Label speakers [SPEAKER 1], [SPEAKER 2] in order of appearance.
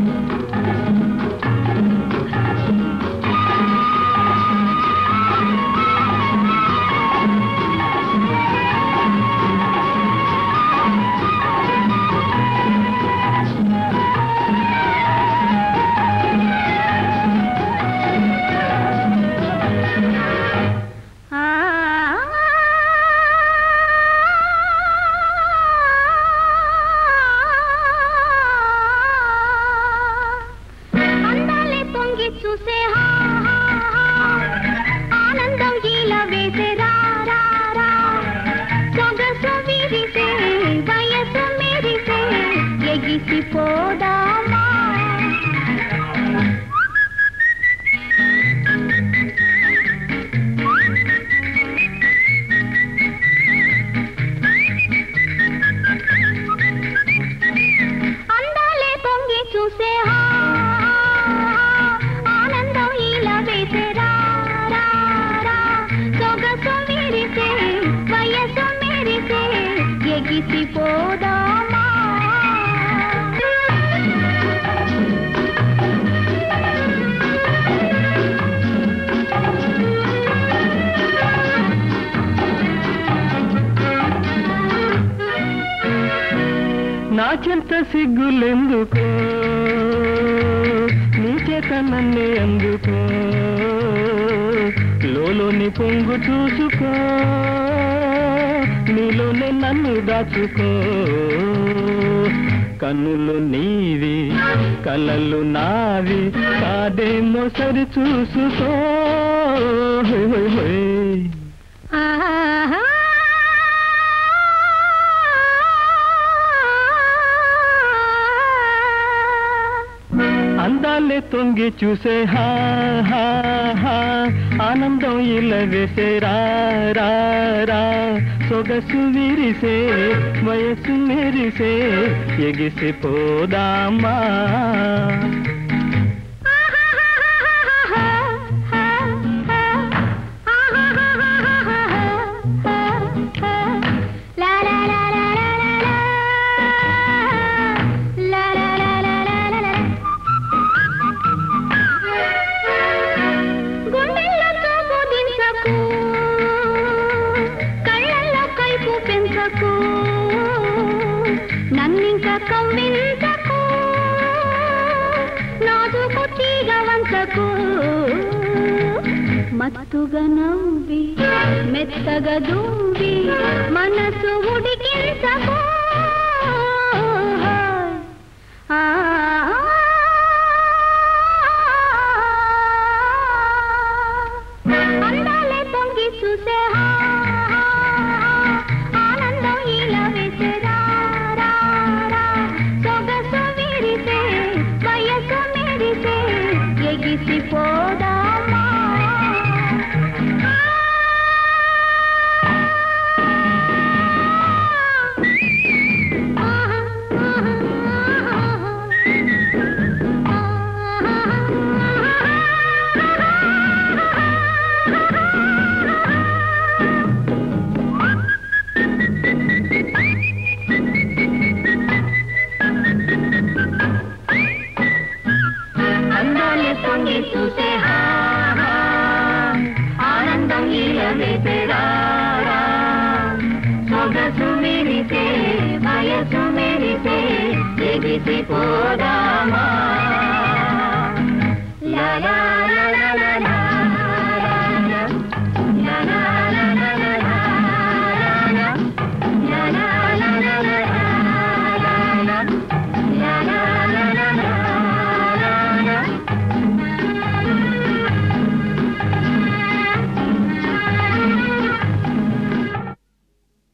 [SPEAKER 1] అందాలే పొంగి చూసే హా, హా, హా. ఆనందం ఇలా వేసే రా, రా, రా. సొగసు విరిసే, వయసు మెరిసే, ఎగిసిపోదామా అందాలే పొంగి చూసే హా, ఆనందం ఇలా వేసే రా, రా, రా. సొగసు విరిసే, వయసు మెరిసే, ఎగిసిపోదామా
[SPEAKER 2] నాకెంత సిగ్గులెందుకో నీ చేత నన్నే అందుకో లోలోని పొంగు చూసుకో నీలోనే నన్ను దాచుకో కన్నులు నీవి కలలు నావి కాదేమో సరి చూసుకో హోయ్ హోయ్ హోయ్.
[SPEAKER 1] ఆహా.
[SPEAKER 2] అందాలే తొంగి చూసే హా హా హా ఆనందం ఇలా వేసే రా రా రా సొగసు విరిసే వయసు మెరిసే ఎగిసిపోదామా
[SPEAKER 1] La la la la la la la. La la la la la la la. గుండెల్లో చూపు దించకు కళ్ళల్లో కైపు పెంచకు నన్నింక కవ్వించకు నాజుకు తీగ వంచకు మత్తుగా నవ్వి మెత్తగా దువ్వి మనసు ఉడికించకు ఆ అందాలే పొంగి చూసే హా, హా, హా. ఆనందం ఇలా వేసే రా, రా, రా. సొగసు విరిసే, వయసు మెరిసే, ఎగిసిపోదామా అందాలే పొంగి చూసే హా, హా. ఆనందం ఇలా వేసే రా, రా. సొగసు మెరిసే వయసు మెరిసే ఎగిసిపోదా